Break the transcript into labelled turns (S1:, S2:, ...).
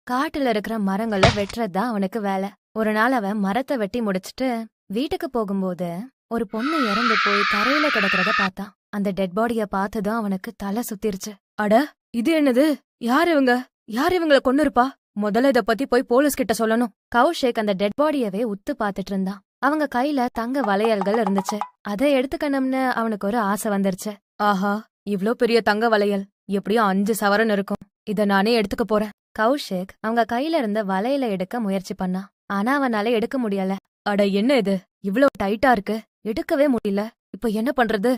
S1: காட்டுல இருக்கிற மரங்களை வெட்டுறது தான் அவனுக்கு வேலை ஒரு நாள் அவன் மரத்தை வெட்டி முடிச்சிட்டு வீட்டுக்கு போகும்போது ஒரு பொண்ணு இறந்து போய் தரையில கிடக்கிறத பார்த்தான் அந்த டெட் பாடிய பார்த்ததும் அவனுக்கு தலை சுத்திருச்சு அட இது என்னது யார் இவங்க யார் இவங்கள கொண்டு இருப்பா முதல்ல இத பத்தி போய் போலீஸ் கிட்ட சொல்லணும் கௌஷிக் அந்த டெட் பாடியவே உத்து பார்த்துட்டு இருந்தான் அவங்க கையில தங்க வளையல்கள் இருந்துச்சு அதை எடுத்துக்கணும்னு அவனுக்கு ஒரு ஆசை வந்துருச்சு ஆஹா இவ்ளோ பெரிய தங்க வளையல் எப்படியும் அஞ்சு சவரன் இருக்கும் இத நானே எடுத்துக்க போறேன் கௌஷிக் அவங்க கையில இருந்த வளையல எடுக்க முயற்சி பண்ணான் ஆனா அவனால எடுக்க முடியல அட என்ன இது இவ்ளோ டைட்டா இருக்கு எடுக்கவே முடியல இப்ப என்ன பண்றது